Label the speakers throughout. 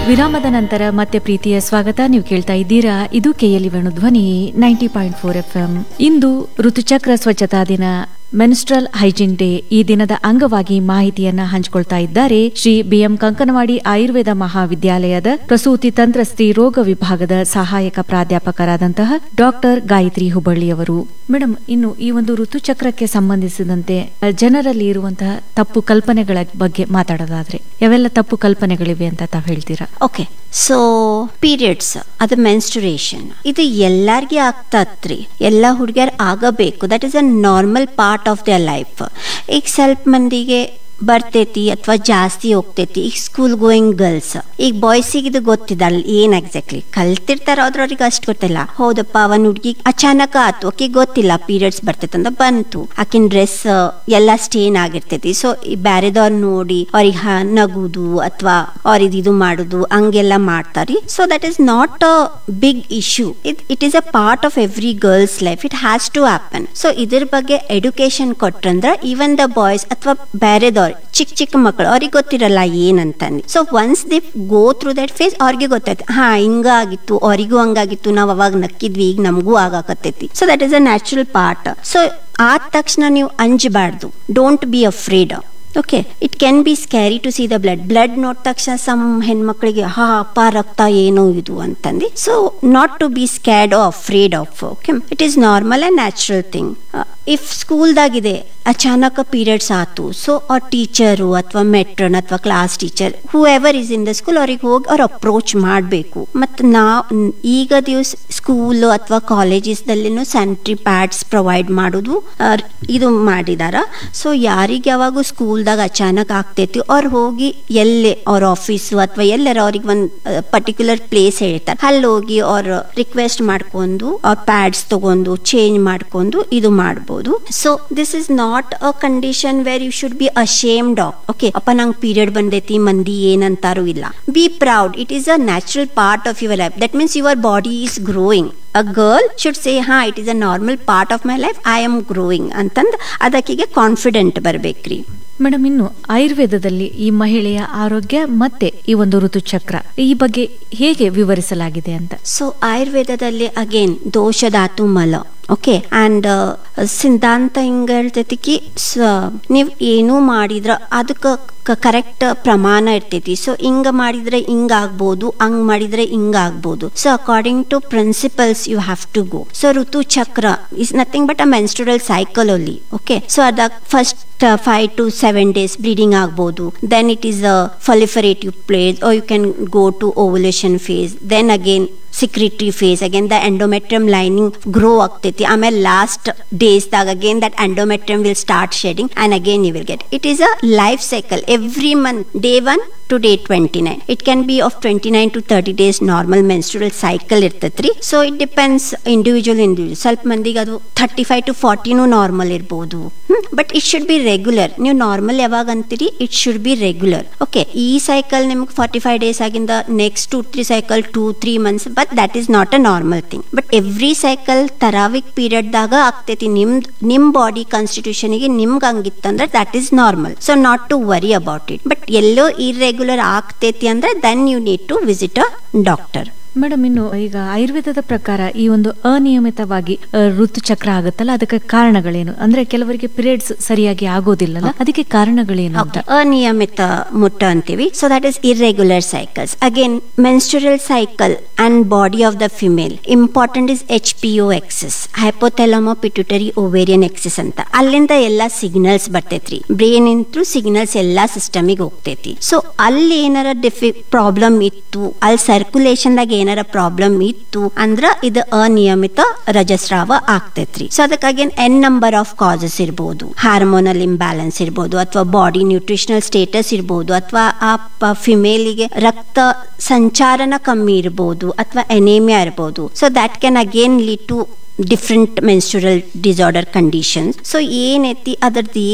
Speaker 1: ವಿರಾಮದ ನಂತರ ಮತ್ತೆ ಪ್ರೀತಿಯ ಸ್ವಾಗತ ನೀವು ಕೇಳ್ತಾ ಇದ್ದೀರಾ ಇದು KLE Venu Dhwani ninety point four F M ಇಂದು ಋತುಚಕ್ರ ಸ್ವಚ್ಛತಾ ದಿನ ಮೆನ್ಸ್ಟ್ರಲ್ ಹೈಜೀನ್ ಡೇ ಈ ದಿನದ ಅಂಗವಾಗಿ ಮಾಹಿತಿಯನ್ನ ಹಂಚಿಕೊಳ್ತಾ ಇದ್ದಾರೆ ಶ್ರೀ ಬಿಎಂ ಕಂಕನವಾಡಿ ಆಯುರ್ವೇದ ಮಹಾವಿದ್ಯಾಲಯದ ಪ್ರಸೂತಿ ತಂತ್ರ ಸ್ತ್ರೀ ರೋಗ ವಿಭಾಗದ ಸಹಾಯಕ ಪ್ರಾಧ್ಯಾಪಕರಾದಂತಹ ಡಾಕ್ಟರ್ ಗಾಯತ್ರಿ ಹುಬ್ಬಳ್ಳಿಯವರು ಮೇಡಮ್ ಇನ್ನು ಈ ಒಂದು ಋತುಚಕ್ರಕ್ಕೆ ಸಂಬಂಧಿಸಿದಂತೆ ಅ, ಜನರಲ್ಲಿ ಇರುವಂತಹ ತಪ್ಪು ಕಲ್ಪನೆಗಳ ಬಗ್ಗೆ ಮಾತಾಡೋದಾದ್ರೆ ಯಾವೆಲ್ಲ ತಪ್ಪು ಕಲ್ಪನೆಗಳಿವೆ ಅಂತ ತಾವ್ ಹೇಳ್ತೀರಾ
Speaker 2: ಓಕೆ ಸೊ ಪೀರಿಯಡ್ಸ್ ಅದು ಮೆನ್ಸ್ಟುರೇಷನ್ ಇದು ಎಲ್ಲಾರ್ಗಿ ಆಗ್ತತ್ರಿ ಎಲ್ಲ ಹುಡುಗಿಯರ್ ಆಗಬೇಕು that is a normal part of the life ಈಗ ಸ್ವಲ್ಪ ಮಂದಿಗೆ ಬರ್ತೈತಿ ಅಥವಾ ಜಾಸ್ತಿ ಹೋಗ್ತೈತಿ ಈಗ ಸ್ಕೂಲ್ ಗೋಯಿಂಗ್ ಗರ್ಲ್ಸ್ ಈಗ ಬಾಯ್ಸಿಗೆ ಇದು ಗೊತ್ತಿದಲ್ಲ ಏನ್ ಎಕ್ಸಾಕ್ಟ್ಲಿ ಕಲ್ತಿರ್ತಾರ ಆದ್ರೆ ಅವ್ರಿಗೆ ಅಷ್ಟು ಗೊತ್ತಿಲ್ಲ ಹೌದಪ್ಪ ಅವನ್ ಹುಡ್ಗಿ ಅಚಾನಕ ಆತು ಆಕಿ ಗೊತ್ತಿಲ್ಲ ಪೀರಿಯಡ್ಸ್ ಬರ್ತೈತೆ ಅಂತ ಬಂತು ಆಕಿನ ಡ್ರೆಸ್ ಎಲ್ಲ ಸ್ಟೇನ್ ಆಗಿರ್ತೈತಿ ಸೊ ಬ್ಯಾರೆದವ್ರ ನೋಡಿ ಅವ್ರಿಗೆ ನಗುದು ಅಥವಾ ಅವ್ರಿಗೆ ಇದು ಮಾಡುದು ಹಂಗೆಲ್ಲ ಮಾಡ್ತಾರಿ so that is not a big issue it it is a part of every girls life it has to happen so ಇದ್ರ ಬಗ್ಗೆ ಎಡ್ಯುಕೇಶನ್ ಕೊಟ್ರಂದ್ರ ಈವನ್ ದ ಬಾಯ್ಸ್ ಅಥವಾ ಬೇರೆದವ್ರು ಚಿಕ್ಕ ಚಿಕ್ಕ ಮಕ್ಕಳು ಅವ್ರಿಗೆ ಗೊತ್ತಿರಲ್ಲ ಏನಂತಂದು so once they go through that phase ಅವ್ರಿಗೆ ಗೊತ್ತಾಯ್ತು ಹಾ ಹಿಂಗಾಗಿತ್ತು ಅವ್ರಿಗೂ ಹಂಗಾಗಿತ್ತು ನಾವ್ ಅವಾಗ ನಕ್ಕಿದ್ವಿ ಈಗ ನಮಗೂ ಆಗಾಕತ್ತೈತಿ so that is a natural part so ಆದ ತಕ್ಷಣ ನೀವು ಅಂಜಬಾರ್ದು don't be afraid okay it can be scary to see the blood blood ನೋಡಿದ ತಕ್ಷಣ ಸಮ್ ಹೆಣ್ಮಕ್ಳಿಗೆ ಹಾ ಅಪ್ಪ ರಕ್ತ ಏನೋ ಇದು ಅಂತಂದು so not to be scared afraid of okay it is normal and natural thing if ಸ್ಕೂಲ್ದಾಗಿದೆ ಅಚಾನಕ ಪೀರಿಯಡ್ಸ್ ಆತು ಸೊ ಅವ್ರ ಟೀಚರು ಅಥವಾ ಮೆಟ್ರನ್ ಅಥವಾ class teacher whoever is in the school ಅವ್ರಿಗೆ ಹೋಗಿ ಅವ್ರು ಅಪ್ರೋಚ್ ಮಾಡಬೇಕು ಮತ್ತು ನಾ ಈಗ ದಿವಸ ಸ್ಕೂಲ್ ಅಥವಾ ಕಾಲೇಜಸ್ದಲ್ಲಿನೂ ಸ್ಯಾನಿಟರಿ ಪ್ಯಾಡ್ಸ್ ಪ್ರೊವೈಡ್ ಮಾಡೋದು ಆ, ಇದು ಮಾಡಿದಾರ ಸೊ ಯಾರಿಗೆ ಯಾವಾಗ ಸ್ಕೂಲ್ದಾಗ ಅಚಾನಕ್ ಆಗ್ತೈತಿ ಅವ್ರು ಹೋಗಿ ಎಲ್ಲೇ ಅವ್ರ ಆಫೀಸು ಅಥವಾ ಎಲ್ಲರ ಅವ್ರಿಗೆ ಒಂದು ಪರ್ಟಿಕ್ಯುಲರ್ ಪ್ಲೇಸ್ ಹೇಳ್ತಾರೆ ಅಲ್ಲಿ ಹೋಗಿ ಅವ್ರ ರಿಕ್ವೆಸ್ಟ್ ಮಾಡ್ಕೊಂಡು ಅವ್ರ ಪ್ಯಾಡ್ಸ್ ತಗೊಂಡು ಚೇಂಜ್ ಮಾಡ್ಕೊಂಡು ಇದು ಮಾಡ್ಬೋದು so this is not a condition where you should be ashamed of okay ಅಪ್ಪ ನಂಗೆ ಪೀರಿಯಡ್ ಬಂದೈತಿ ಮಂದಿ ಏನಂತಾರು ಇಲ್ಲ be proud it is a natural part of your life that means your body is growing a girl should say ಹಾ it is a normal part of my life I am growing ಅಂತಂದು ಅದಕ್ಕಿಗೆ confident ಬರ್ಬೇಕ್ರಿ
Speaker 1: madam ಇನ್ನು ಆಯುರ್ವೇದದಲ್ಲಿ ಈ ಮಹಿಳೆಯ ಆರೋಗ್ಯ ಮತ್ತೆ ಈ ಒಂದು ಋತುಚಕ್ರ ಈ ಬಗ್ಗೆ ಹೇಗೆ ವಿವರಿಸಲಾಗಿದೆ ಅಂತ
Speaker 2: ಸೊ ಆಯುರ್ವೇದದಲ್ಲಿ ಅಗೇನ್ ದೋಷಧಾತು ಮಲ ಓಕೆ ಅಂಡ್ ಸಿದ್ಧಾಂತ ಹಿಂಗ ಹೇಳ್ತೈತಿ ನೀವು ಏನೂ ಮಾಡಿದ್ರ ಅದಕ್ಕೆ ಕರೆಕ್ಟ್ ಪ್ರಮಾಣ ಇರ್ತೈತಿ ಸೊ ಹಿಂಗ ಮಾಡಿದ್ರೆ ಹಿಂಗ ಆಗ್ಬೋದು ಹಂಗ್ ಮಾಡಿದ್ರೆ ಹಿಂಗ ಆಗ್ಬೋದು so according to principles you have to go so ಋತು ಚಕ್ರ is nothing but a menstrual cycle ಅಲ್ಲಿ ಓಕೆ ಸೊ ಅದ first five to seven days bleeding ಆಗ್ಬೋದು then it is a proliferative place or you can go to ovulation phase then again secretory phase again the endometrium lining grow ಆಗ್ತೈತಿ ಆಮೇಲೆ last ಡೇಸ್ದಾಗ again that endometrium will start shedding and again you will get it is a life cycle every month day 1 to day 29 it can be of 29 to 30 days normal menstrual cycle ಇರ್ತೈತ್ರಿ so it depends individual individual ಸ್ವಲ್ಪ ಮಂದಿಗೆ ಅದು thirty five to ಫಾರ್ಟಿನೂ normal ಇರ್ಬೋದು but it should be regular ನೀವು normal ಯಾವಾಗ ಅಂತೀರಿ it should be regular okay ಈ ಸೈಕಲ್ ನಿಮ್ಗೆ ಫಾರ್ಟಿ ಫೈವ್ ಡೇಸ್ ಆಗಿಂದ next two three cycle two three months but that is not a normal thing but every cycle ತರಾವಿಕ್ ಪೀರಿಯಡ್ದಾಗ ಆಗ್ತೈತಿ ನಿಮ್ದು ನಿಮ್ ಬಾಡಿ ಕಾನ್ಸ್ಟಿಟ್ಯೂಷನ್ಗೆ ನಿಮ್ಗೆ ಹಂಗಿತ್ತಂದ್ರೆ that is normal so not to worry about it but ಎಲ್ಲೋ ಇರ್ರೆಗ್ಯುಲರ್ ಆಗ್ತೈತಿ ಅಂದ್ರೆ then you need to visit a doctor
Speaker 1: madam ಇನ್ನು ಈಗ ಆಯುರ್ವೇದದ ಪ್ರಕಾರ ಈ ಒಂದು ಅನಿಯಮಿತವಾಗಿ ಅ, ಋತುಚಕ್ರ ಆಗುತ್ತಲ್ಲ ಅದಕ್ಕೆ ಕಾರಣಗಳೇನು ಅಂದ್ರೆ ಕೆಲವರಿಗೆ ಪೀರಿಯಡ್ಸ್ ಸರಿಯಾಗಿ ಆಗೋದಿಲ್ಲಲ್ಲ ಅದಕ್ಕೆ ಕಾರಣಗಳೇನು ಅಂತ
Speaker 2: Okay. ಅನಿಯಮಿತ ಮುಟ್ಟ ಅಂತೀವಿ so that is irregular cycles again menstrual cycle and body of the female important is H P O axis hypothalamo pituitary ovarian axis ಅಂತ ಅಲ್ಲಿಂದ ಎಲ್ಲ ಸಿಗ್ನಲ್ಸ್ ಬರ್ತೈತ್ರಿ ಬ್ರೇನ್ ಇಂತ್ರು ಸಿಗ್ನಲ್ಸ್ ಎಲ್ಲಾ ಸಿಸ್ಟಮಿಗೆ ಹೋಗ್ತೈತಿ ಸೊ ಅಲ್ಲಿ ಏನಾರ ಡಿಫಿ ಪ್ರಾಬ್ಲಮ್ ಇತ್ತು ಅಲ್ಲಿ ಸರ್ಕ್ಯುಲೇಷನ್ ದಾಗ ಏನಾರ ಪ್ರಾಬ್ಲಮ್ ಇತ್ತು ಅಂದ್ರ ಇದು ಅನಿಯಮಿತ ರಜಸ್ರಾವ ಆಗ್ತೈತ್ರಿ ಸೊ ಅದಕ್ಕಾಗಿ ಎನ್ ನಂಬರ್ ಆಫ್ ಕಾಸಸ್ ಇರ್ಬೋದು ಹಾರ್ಮೋನಲ್ ಇಂಬ್ಯಾಲೆನ್ಸ್ ಇರ್ಬೋದು ಅಥವಾ ಬಾಡಿ ನ್ಯೂಟ್ರಿಷನಲ್ ಸ್ಟೇಟಸ್ ಇರ್ಬೋದು ಅಥವಾ ಆ ಫಿಮೇಲಿಗೆ ರಕ್ತ ಸಂಚಾರನ ಕಮ್ಮಿ ಇರ್ಬೋದು ಅಥವಾ ಎನೇಮಿಯಾ ಇರ್ಬೋದು so that can again lead to different menstrual disorder conditions so ಏನೈತಿ ಅದ್ರದ್ದು ಏನ್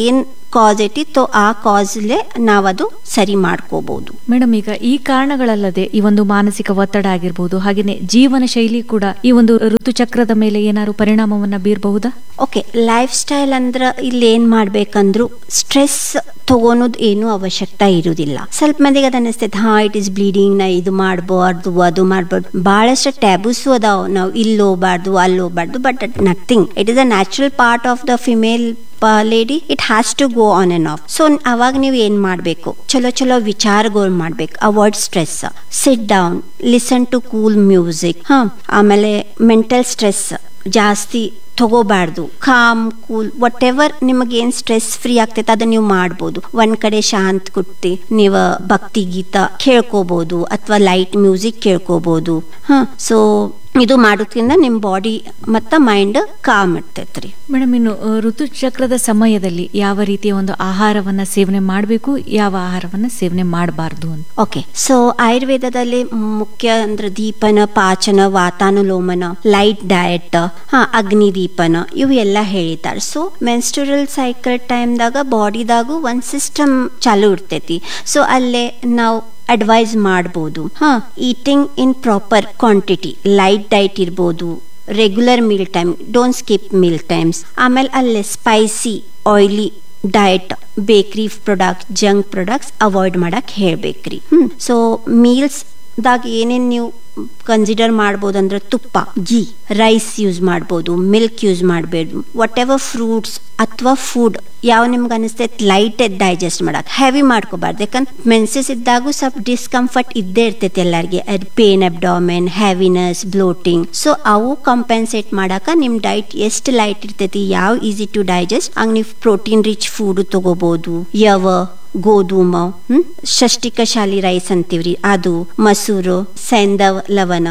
Speaker 2: ಕಾಸ್ ಐತಿ ತೋ ಆ ಕಾಸ್ಲೆ ನಾವದು ಸರಿ ಮಾಡ್ಕೋಬಹುದು
Speaker 1: ಮೇಡಮ್ ಈಗ ಈ ಕಾರಣಗಳಲ್ಲದೆ ಈ ಒಂದು ಮಾನಸಿಕ ಒತ್ತಡ ಆಗಿರ್ಬೋದು ಹಾಗೇನೆ ಜೀವನ ಶೈಲಿ ಕೂಡ ಈ ಒಂದು ಋತುಚಕ್ರದ ಮೇಲೆ ಏನಾದ್ರು ಪರಿಣಾಮವನ್ನ ಬೀರಬಹುದಾ
Speaker 2: ಓಕೆ ಲೈಫ್ ಸ್ಟೈಲ್ ಅಂದ್ರ ಇಲ್ಲಿ ಏನ್ ಮಾಡ್ಬೇಕಂದ್ರು ಸ್ಟ್ರೆಸ್ ತಗೊಳೋದು ಏನು ಅವಶ್ಯಕತೆ ಇರುವುದಿಲ್ಲ ಸ್ವಲ್ಪ ಮಂದಿಗೆ ಅದ ಅನಿಸ್ತೈತೆ ಹಾ ಇಟ್ ಇಸ್ ಬ್ಲೀಡಿಂಗ್ ನಾ ಇದು ಮಾಡ್ಬಾರ್ದು ಅದು ಮಾಡ್ಬಾರ್ದು ಬಹಳಷ್ಟು ಟ್ಯಾಬುಸು ಅದಾವ ನಾವು ಇಲ್ಲಿ ಹೋಗ್ಬಾರ್ದು ಅಲ್ಲಿ ಹೋಗ್ಬಾರ್ದು but nothing it is a natural part of the female lady it has to go on and off so ಅವಾಗ ನೀವು ಏನ್ ಮಾಡಬೇಕು ಚಲೋ ಚಲೋ ವಿಚಾರಗಳು ಮಾಡ್ಬೇಕು avoid stress sit down listen to cool music ಹಾ ಆಮೇಲೆ ಮೆಂಟಲ್ ಸ್ಟ್ರೆಸ್ ಜಾಸ್ತಿ ತಗೋಬಾರ್ದು ಕಾಮ್ ಕೂಲ್ ವಾಟ್ ಎವರ್ ನಿಮಗೆ ಏನ್ ಸ್ಟ್ರೆಸ್ ಫ್ರೀ ಆಗ್ತೈತೆ ಅದನ್ನ ನೀವು ಮಾಡ್ಬೋದು ಒಂದ್ ಕಡೆ ಶಾಂತ್ ಕುಟ್ಟಿ ನೀವು ಭಕ್ತಿ ಗೀತ ಕೇಳ್ಕೋಬಹುದು ಅಥವಾ ಲೈಟ್ ಮ್ಯೂಸಿಕ್ ಕೇಳ್ಕೋಬಹುದು ಹಾ ಸೊ ಇದು ಮಾಡೋದ್ರಿಂದ ನಿಮ್ ಬಾಡಿ ಮತ್ತ ಮೈಂಡ್ ಕಾಮ್ ಇರ್ತೈತ್ರಿ
Speaker 1: ಮೇಡಮ್ ಇನ್ನು ಅ, ಋತುಚಕ್ರದ ಸಮಯದಲ್ಲಿ ಯಾವ ರೀತಿಯ ಒಂದು ಆಹಾರವನ್ನ ಸೇವನೆ ಮಾಡಬೇಕು ಯಾವ ಆಹಾರವನ್ನ ಸೇವನೆ ಮಾಡಬಾರ್ದು ಅಂತ
Speaker 2: ಓಕೆ ಸೊ ಆಯುರ್ವೇದದಲ್ಲಿ ಮುಖ್ಯ ಅಂದ್ರೆ ದೀಪನ ಪಾಚನ ವಾತಾನುಲೋಮನ ಲೈಟ್ ಡಯಟ್ ಹಾ ಅಗ್ನಿ ದೀಪನ ಇವು ಎಲ್ಲ ಹೇಳಿದ್ದಾರೆ ಸೊ ಮೆನ್ಸ್ಟುರಲ್ ಸೈಕಲ್ ಟೈಮ್ದಾಗ ಬಾಡಿದಾಗೂ ಒಂದ್ ಸಿಸ್ಟಮ್ ಚಾಲು ಇರ್ತೈತಿ ಸೊ ಅಲ್ಲೇ ನಾವು ಅಡ್ವೈಸ್ ಮಾಡ್ಬೋದು ಹಾ eating in proper quantity light diet ಇರ್ಬೋದು regular meal time don't skip meal times ಆಮೇಲೆ ಅಲ್ಲೇ spicy oily diet bakery product junk products avoid ಮಾಡಕ್ ಹೇಳ್ಬೇಕ್ರಿ ಹ್ಮ್ ಸೊ ಮೀಲ್ಸ್ ದಾಗ ಏನೇನ್ ನೀವು ಕನ್ಸಿಡರ್ ಮಾಡ್ಬೋದು ಅಂದ್ರೆ ತುಪ್ಪ ಗೀ ರೈಸ್ ಯೂಸ್ ಮಾಡ್ಬೋದು ಮಿಲ್ಕ್ ಯೂಸ್ ಮಾಡಬೇಡಿ ವಾಟ್ ಎವರ್ ಫ್ರೂಟ್ಸ್ ಅಥವಾ ಫುಡ್ ಯಾವ ನಿಮ್ಗೆ ಅನಿಸ್ತೈತೆ ಲೈಟ್ ಡೈಜೆಸ್ಟ್ ಮಾಡಕ್ ಹೆವಿ ಮಾಡ್ಕೋಬಾರ್ದು ಯಾಕಂದ್ರೆ ಮೆನ್ಸಸ್ ಇದ್ದಾಗೂ ಸ್ವಲ್ಪ ಡಿಸ್ಕಂಫರ್ಟ್ ಇದ್ದೇ ಇರ್ತೈತಿ ಎಲ್ಲರಿಗೆ pain abdomen heaviness bloating so ಅವು ಕಂಪೆನ್ಸೇಟ್ ಮಾಡಾಕ ನಿಮ್ ಡೈಟ್ ಎಷ್ಟು ಲೈಟ್ ಇರ್ತೈತಿ ಯಾವ ಈಸಿ ಟು ಡೈಜೆಸ್ಟ್ ಹಂಗ ನೀವು ಪ್ರೋಟೀನ್ ರಿಚ್ ಫುಡ್ ತಗೋಬಹುದು ಯವ ಗೋಧೂಮ ಹ್ಮ್ ಷಷ್ಟಿಕ ಶಾಲಿ ರೈಸ್ ಅಂತೀವ್ರಿ ಅದು ಮಸೂರು ಸೈಂದವ ಲವಣ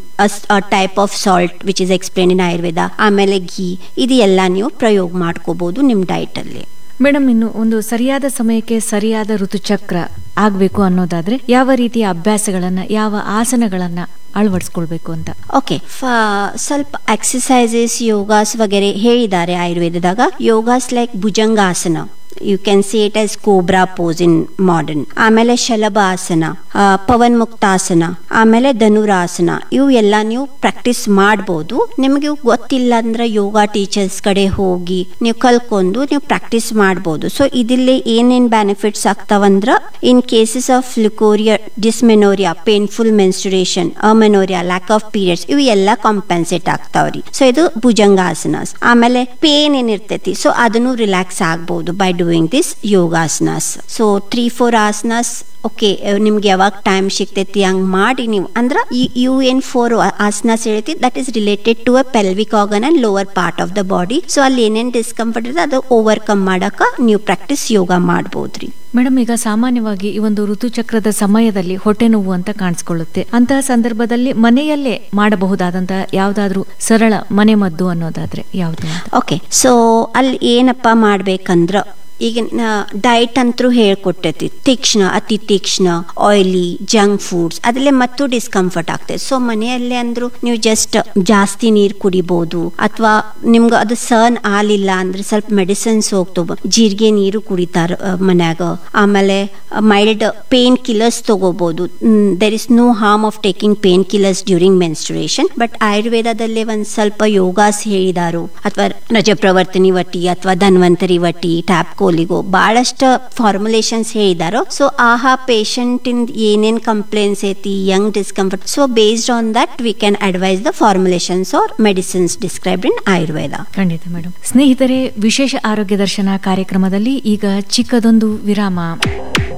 Speaker 2: type of salt which is explain in Ayurveda ಆಮೇಲೆ ಘೀ ಇದು ಎಲ್ಲ ನೀವು ಪ್ರಯೋಗ ಮಾಡ್ಕೋಬಹುದು ನಿಮ್ ಡೈಟ್ ಅಲ್ಲಿ
Speaker 1: ಮೇಡಮ್ ಇನ್ನು ಒಂದು ಸರಿಯಾದ ಸಮಯಕ್ಕೆ ಸರಿಯಾದ ಋತುಚಕ್ರ ಆಗ್ಬೇಕು ಅನ್ನೋದಾದ್ರೆ ಯಾವ ರೀತಿಯ ಅಭ್ಯಾಸಗಳನ್ನ ಯಾವ ಆಸನಗಳನ್ನ ಅಳವಡಿಸ್ಕೊಳ್ಬೇಕು ಅಂತ
Speaker 2: ಓಕೆ ಸ್ವಲ್ಪ ಎಕ್ಸಸೈಸಸ್ ಯೋಗಾಸ್ ವಗೇರೆ ಹೇಳಿದ್ದಾರೆ ಆಯುರ್ವೇದದಾಗ yogas like Bhujangasana you can see it as cobra pose in modern ಆಮೇಲೆ ಶಲಭಾಸನ ಆ, ಪವನ್ ಮುಕ್ತಾಸನ ಆಮೇಲೆ ಧನುರಾಸನ ಇವು ಎಲ್ಲ ನೀವು ಪ್ರಾಕ್ಟೀಸ್ ಮಾಡ್ಬೋದು ನಿಮಗೆ ಇವು ಗೊತ್ತಿಲ್ಲ ಅಂದ್ರೆ ಯೋಗ ಟೀಚರ್ಸ್ ಕಡೆ ಹೋಗಿ ನೀವು ಕಲ್ಕೊಂಡು ನೀವು ಪ್ರಾಕ್ಟೀಸ್ ಮಾಡ್ಬೋದು ಸೊ ಇದಿಲ್ಲಿ ಏನೇನ್ ಬೆನಿಫಿಟ್ಸ್ ಆಗ್ತಾವಂದ್ರ in cases of leucorrhoea dysmenorrhoea painful menstruation amenorrhoea lack of periods ಇವು ಎಲ್ಲ ಕಾಂಪೆನ್ಸೇಟ್ ಆಗ್ತಾವ್ರಿ ಸೊ ಇದು ಭುಜಂಗಾಸನಸ್ ಆಮೇಲೆ ಪೇನ್ ಏನಿರ್ತೈತಿ ಸೊ ಅದನ್ನು ರಿಲ್ಯಾಕ್ಸ್ ಆಗ್ಬಹುದು by doing this yogasanas so three four asanas okay ನಿಮ್ಗೆ ಯಾವಾಗ ಟೈಮ್ ಸಿಗ್ತೈತಿ ಹಂಗ್ ಮಾಡಿ ನೀವು ಅಂದ್ರ ಯು ಏನ್ ಫೋರ್ ಆಸನಸ್ ಹೇಳ್ತಿ that is related to a pelvic organ and lower part of the body so ಅಲ್ಲಿ ಏನೇನ್ ಡಿಸ್ಕಂಫರ್ಟ್ ಇರುತ್ತೆ ಅದು ಓವರ್ಕಮ್ ಮಾಡಕ ನೀವು ಪ್ರಾಕ್ಟೀಸ್ ಯೋಗ ಮಾಡ್ಬೋದ್ರಿ
Speaker 1: ಮೇಡಮ್ ಈಗ ಸಾಮಾನ್ಯವಾಗಿ ಈ ಒಂದು ಋತುಚಕ್ರದ ಸಮಯದಲ್ಲಿ ಹೊಟ್ಟೆ ನೋವು ಅಂತ ಕಾಣಿಸ್ಕೊಳ್ಳುತ್ತೆ ಅಂತಹ ಸಂದರ್ಭದಲ್ಲಿ ಮನೆಯಲ್ಲೇ ಮಾಡಬಹುದಾದಂತಹ ಯಾವ್ದಾದ್ರೂ ಸರಳ ಮನೆಮದ್ದು ಅನ್ನೋದಾದ್ರೆ ಯಾವ್ದು ಅಂತ
Speaker 2: ಓಕೆ ಸೊ ಅಲ್ಲಿ ಏನಪ್ಪ ಮಾಡ್ಬೇಕಂದ್ರ ಈಗ ಡೈಟ್ ಅಂತೂ ಹೇಳ್ಕೊಟ್ಟೈತಿ ತೀಕ್ಷ್ಣ ಅತಿ ತೀಕ್ಷ್ಣ ಆಯಿಲಿ ಜಂಕ್ ಫುಡ್ಸ್ ಅದ್ರಲ್ಲೇ ಮತ್ತು ಡಿಸ್ಕಂಫರ್ಟ್ ಆಗ್ತೈತೆ ಸೊ ಮನೆಯಲ್ಲೇ ಅಂದ್ರು ನೀವು ಜಸ್ಟ್ ಜಾಸ್ತಿ ನೀರು ಕುಡಿಬಹುದು ಅಥವಾ ನಿಮ್ಗೆ ಅದು ಸರ್ನ್ ಆಲಿಲ್ಲ ಅಂದ್ರೆ ಸ್ವಲ್ಪ ಮೆಡಿಸಿನ್ಸ್ ಹೋಗ್ತವ ಜೀರಿಗೆ ನೀರು ಕುಡಿತಾರ ಆ, ಮನ್ಯಾಗ ಆಮೇಲೆ ಮೈಲ್ಡ್ ಪೇನ್ ಕಿಲ್ಲರ್ಸ್ ತಗೋಬಹುದು there is no harm of taking painkillers during menstruation but ಆಯುರ್ವೇದದಲ್ಲಿ ಒಂದ್ ಸ್ವಲ್ಪ ಯೋಗಾಸ್ ಹೇಳಿದಾರು ಅಥವಾ ರಜಪ್ರವರ್ತನಿ ವಟಿ ಅಥವಾ ಧನ್ವಂತರಿ ವಟಿ ಟ್ಯಾಪ್ ಕೋಲಿಗೋ ಬಹಳಷ್ಟು ಫಾರ್ಮುಲೇಷನ್ಸ್ ಹೇಳಿದಾರೋ ಸೊ ಆಹಾ ಪೇಷಂಟ್ ಇನ್ ಏನೇನ್ ಕಂಪ್ಲೇಂಟ್ಸ್ ಐತಿ ಯಂಗ್ discomfort so based on that we can advise the formulations or medicines described in Ayurveda
Speaker 1: ಖಂಡಿತ ಮೇಡಮ್ ಸ್ನೇಹಿತರೆ ವಿಶೇಷ ಆರೋಗ್ಯ ದರ್ಶನ ಕಾರ್ಯಕ್ರಮದಲ್ಲಿ ಈಗ ಚಿಕ್ಕದೊಂದು ವಿರಾಮ